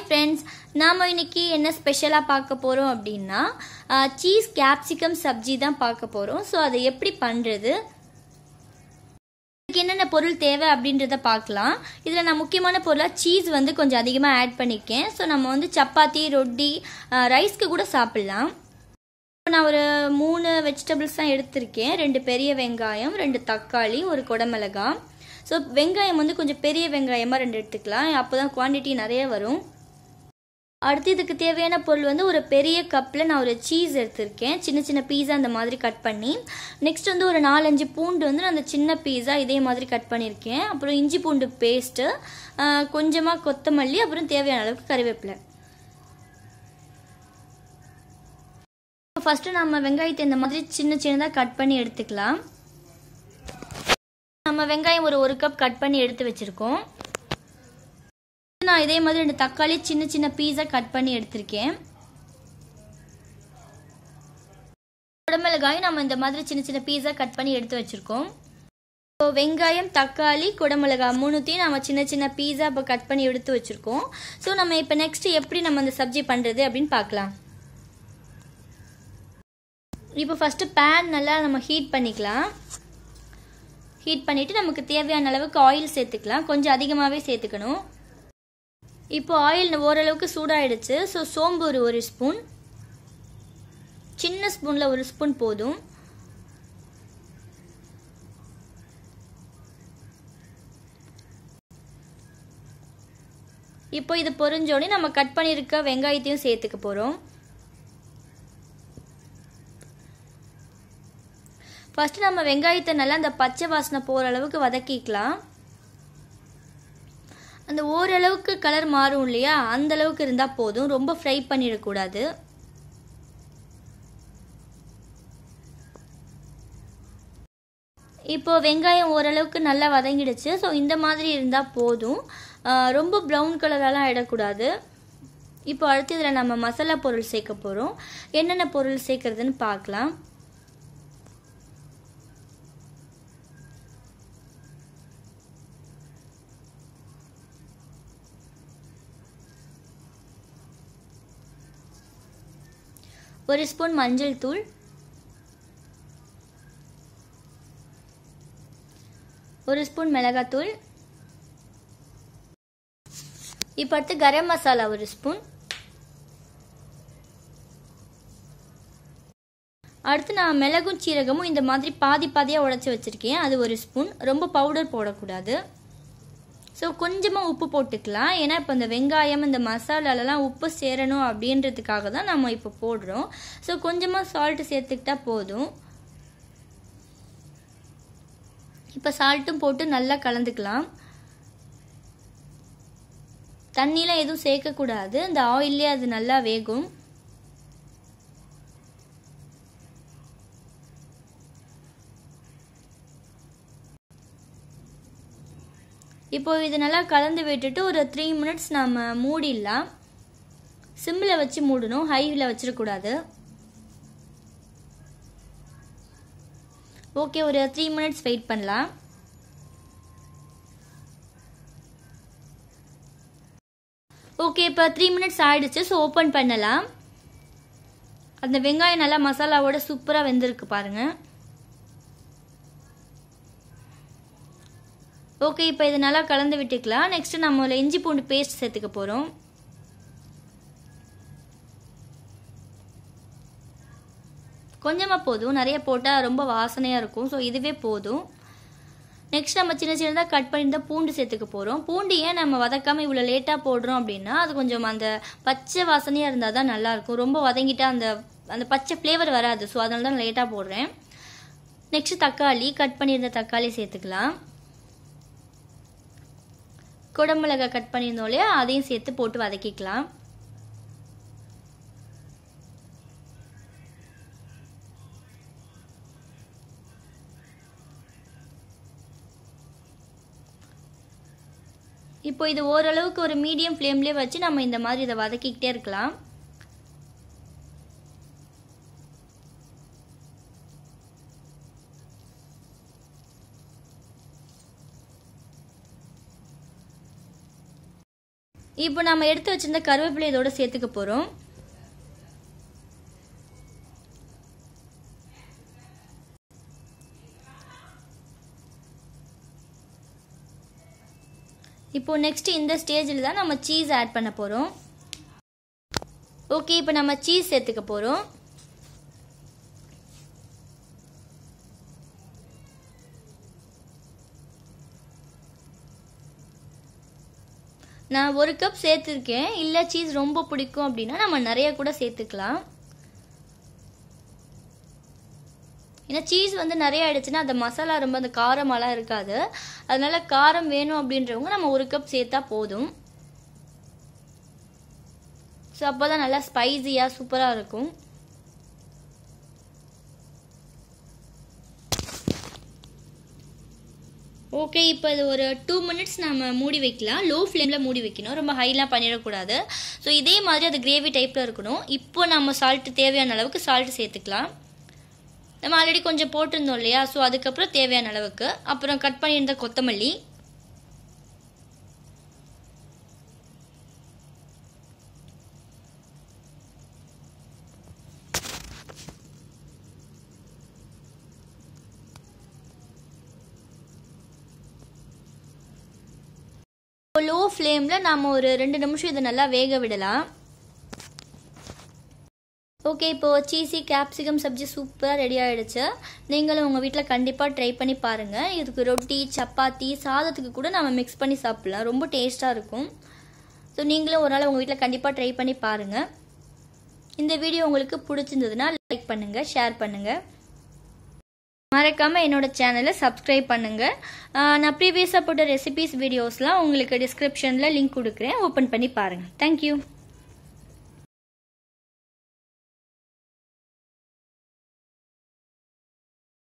friends நாம் இன்னைக்கு என்ன ஸ்பெஷலாக பார்க்க போகிறோம் அப்படின்னா சீஸ் கேப்சிகம் சப்ஜி தான் பார்க்க போகிறோம் ஸோ அதை எப்படி பண்ணுறது இதுக்கு என்னென்ன பொருள் தேவை அப்படின்றத பார்க்கலாம் இதில் நான் முக்கியமான பொருளாக சீஸ் வந்து கொஞ்சம் அதிகமாக ஆட் பண்ணியிருக்கேன் ஸோ நம்ம வந்து சப்பாத்தி ரொட்டி ரைஸ்க்கு கூட சாப்பிட்லாம் இப்போ நான் ஒரு மூணு வெஜிடபிள்ஸ் தான் எடுத்திருக்கேன் ரெண்டு பெரிய வெங்காயம் ரெண்டு தக்காளி ஒரு குடமிளகாய் ஸோ வெங்காயம் வந்து கொஞ்சம் பெரிய வெங்காயமாக ரெண்டு எடுத்துக்கலாம் அப்போ தான் குவான்டிட்டி நிறைய வரும் அடுத்து இதுக்கு தேவையான பொருள் வந்து ஒரு பெரிய கப்பில் நான் ஒரு சீஸ் எடுத்திருக்கேன் சின்ன சின்ன பீஸா அந்த மாதிரி கட் பண்ணி நெக்ஸ்ட் வந்து ஒரு நாலஞ்சு பூண்டு வந்து நான் அந்த சின்ன பீஸா இதே மாதிரி கட் பண்ணியிருக்கேன் அப்புறம் இஞ்சி பூண்டு பேஸ்ட்டு கொஞ்சமாக கொத்தமல்லி அப்புறம் தேவையான அளவுக்கு கறிவேப்பிலை ஃபஸ்ட்டு நம்ம வெங்காயத்தை இந்த மாதிரி சின்ன சின்னதாக கட் பண்ணி எடுத்துக்கலாம் நம்ம வெங்காயம் ஒரு ஒரு கப் கட் பண்ணி எடுத்து வச்சுருக்கோம் நான் இதே மாதிரி ரெண்டு தக்காளி சின்ன சின்ன பீஸா கட் பண்ணி எடுத்திருக்கேன் குடமிளகாயும் நம்ம இந்த மாதிரி சின்ன சின்ன பீஸா கட் பண்ணி எடுத்து வச்சிருக்கோம் இப்போ வெங்காயம் தக்காளி குடமிளகாய் மூணுத்தையும் நம்ம சின்ன சின்ன பீஸா இப்போ கட் பண்ணி எடுத்து வச்சிருக்கோம் ஸோ நம்ம இப்போ நெக்ஸ்ட் எப்படி நம்ம அந்த சப்ஜி பண்ணுறது அப்படின்னு பார்க்கலாம் இப்போ ஃபஸ்ட்டு பேன் நல்லா நம்ம ஹீட் பண்ணிக்கலாம் ஹீட் பண்ணிவிட்டு நமக்கு தேவையான அளவுக்கு ஆயில் சேர்த்துக்கலாம் கொஞ்சம் அதிகமாகவே சேர்த்துக்கணும் இப்போ ஆயில் ஓரளவுக்கு சூடாயிடுச்சு ஸோ சோம்பு ஒரு ஒரு ஸ்பூன் சின்ன ஸ்பூனில் ஒரு ஸ்பூன் போதும் இப்போ இது பொரிஞ்சோடனே நம்ம கட் பண்ணியிருக்க வெங்காயத்தையும் சேர்த்துக்க போகிறோம் ஃபஸ்ட்டு நம்ம வெங்காயத்தை நல்லா அந்த பச்சை வாசனை போகிற அளவுக்கு வதக்கிக்கலாம் அந்த ஓரளவுக்கு கலர் மாறும் இல்லையா அந்த அளவுக்கு இருந்தால் போதும் ரொம்ப ஃப்ரை பண்ணிடக்கூடாது இப்போ வெங்காயம் ஓரளவுக்கு நல்லா வதங்கிடுச்சு ஸோ இந்த மாதிரி இருந்தால் போதும் ரொம்ப ப்ரௌன் கலரெல்லாம் ஆகிடக்கூடாது இப்போ அடுத்து இதில் நம்ம மசாலா பொருள் சேர்க்க போகிறோம் என்னென்ன பொருள் சேர்க்குறதுன்னு பார்க்கலாம் ஒரு ஸ்பூன் மஞ்சள் தூள் ஒரு ஸ்பூன் மிளகாத்தூள் இப்போ அடுத்து கரம் மசாலா ஒரு ஸ்பூன் அடுத்து நான் மிளகும் சீரகமும் இந்த மாதிரி பாதி பாதியாக உடச்சி வச்சுருக்கேன் அது ஒரு ஸ்பூன் ரொம்ப பவுடர் போடக்கூடாது ஸோ கொஞ்சமாக உப்பு போட்டுக்கலாம் ஏன்னா இப்போ இந்த வெங்காயம் இந்த மசாலாலலாம் உப்பு சேரணும் அப்படின்றதுக்காக தான் நம்ம இப்போ போடுறோம் ஸோ கொஞ்சமாக சால்ட்டு சேர்த்துக்கிட்டா போதும் இப்போ சால்ட்டும் போட்டு நல்லா கலந்துக்கலாம் தண்ணிலாம் எதுவும் சேர்க்கக்கூடாது இந்த ஆயிலே அது நல்லா வேகும் இப்போ இது நல்லா கலந்து விட்டுட்டு ஒரு த்ரீ மினிட்ஸ் நம்ம மூடிடலாம் சிம்மில் வச்சு மூடணும் ஹைவில் வச்சிடக்கூடாது ஓகே ஒரு த்ரீ மினிட்ஸ் வெயிட் பண்ணலாம் ஓகே இப்போ த்ரீ மினிட்ஸ் ஆயிடுச்சு ஸோ ஓப்பன் பண்ணலாம் அந்த வெங்காயம் நல்லா மசாலாவோட சூப்பராக வெந்திருக்கு பாருங்கள் ஓகே இப்போ இது நல்லா கலந்து விட்டுக்கலாம் நெக்ஸ்ட்டு நம்ம இஞ்சி பூண்டு பேஸ்ட் சேர்த்துக்க போகிறோம் கொஞ்சமாக போதும் நிறைய போட்டால் ரொம்ப வாசனையாக இருக்கும் ஸோ இதுவே போதும் நெக்ஸ்ட் நம்ம சின்ன சின்னதாக கட் பண்ணியிருந்தால் பூண்டு சேர்த்துக்க போகிறோம் பூண்டு ஏன் நம்ம வதக்காமல் இவ்வளோ லேட்டாக போடுறோம் அப்படின்னா அது கொஞ்சம் அந்த பச்சை வாசனையாக இருந்தால் தான் நல்லாயிருக்கும் ரொம்ப வதங்கிட்டா அந்த அந்த பச்சை ஃப்ளேவர் வராது ஸோ அதனால தான் லேட்டாக போடுறேன் நெக்ஸ்ட் தக்காளி கட் பண்ணியிருந்த தக்காளி சேர்த்துக்கலாம் குடமிளகாய் கட் பண்ணியிருந்தோம் இல்லையா அதையும் சேர்த்து போட்டு வதக்கிக்கலாம் இப்போ இது ஓரளவுக்கு ஒரு மீடியம் ஃப்ளேம்லேயே வச்சு நம்ம இந்த மாதிரி இதை வதக்கிக்கிட்டே இருக்கலாம் இப்போ நம்ம எடுத்து வச்சிருந்த கருவேப்பிலை இதோட சேர்த்துக்க போகிறோம் இப்போ நெக்ஸ்ட் இந்த ஸ்டேஜில் தான் நம்ம சீஸ் ஆட் பண்ண போகிறோம் ஓகே இப்போ நம்ம சீஸ் சேர்த்துக்க போகிறோம் நான் ஒரு கப் சேர்த்துருக்கேன் இல்லை சீஸ் ரொம்ப பிடிக்கும் அப்படின்னா நம்ம நிறைய கூட சேர்த்துக்கலாம் ஏன்னா சீஸ் வந்து நிறைய ஆயிடுச்சுன்னா அந்த மசாலா ரொம்ப அந்த காரமெல்லாம் இருக்காது அதனால காரம் வேணும் அப்படின்றவங்க நம்ம ஒரு கப் சேர்த்தா போதும் ஸோ அப்போ தான் நல்லா ஸ்பைசியாக சூப்பராக இருக்கும் ஓகே இப்போ இது ஒரு டூ மினிட்ஸ் நம்ம மூடி வைக்கலாம் லோ ஃப்ளேமில் மூடி வைக்கணும் ரொம்ப ஹைலாம் பண்ணிடக்கூடாது ஸோ இதே மாதிரி அது கிரேவி டைப்பில் இருக்கணும் இப்போ நம்ம சால்ட்டு தேவையான அளவுக்கு சால்ட்டு சேர்த்துக்கலாம் நம்ம ஆல்ரெடி கொஞ்சம் போட்டிருந்தோம் இல்லையா ஸோ அதுக்கப்புறம் தேவையான அளவுக்கு அப்புறம் கட் பண்ணியிருந்த கொத்தமல்லி லோ ஃப்ளேமில் நாம் ஒரு ரெண்டு நிமிஷம் இதை நல்லா வேக விடலாம் ஓகே இப்போது சீஸி கேப்சிகம் சப்ஜி சூப்பராக ரெடி ஆகிடுச்சு நீங்களும் உங்கள் வீட்டில் கண்டிப்பாக ட்ரை பண்ணி பாருங்கள் இதுக்கு ரொட்டி சப்பாத்தி சாதத்துக்கு கூட நம்ம மிக்ஸ் பண்ணி சாப்பிட்லாம் ரொம்ப டேஸ்ட்டாக இருக்கும் ஸோ நீங்களும் ஒரு நாள் உங்கள் வீட்டில் கண்டிப்பாக ட்ரை பண்ணி பாருங்கள் இந்த வீடியோ உங்களுக்கு பிடிச்சிருந்ததுன்னா லைக் பண்ணுங்கள் ஷேர் பண்ணுங்கள் மறக்காமல் என்னோட சேனலை சப்ஸ்கிரைப் பண்ணுங்கள் நான் ப்ரீவியஸாக போட்ட ரெசிபிஸ் வீடியோஸ்லாம் உங்களுக்கு டிஸ்கிரிப்ஷனில் லிங்க் கொடுக்குறேன் ஓப்பன் பண்ணி பாருங்கள் தேங்க்யூ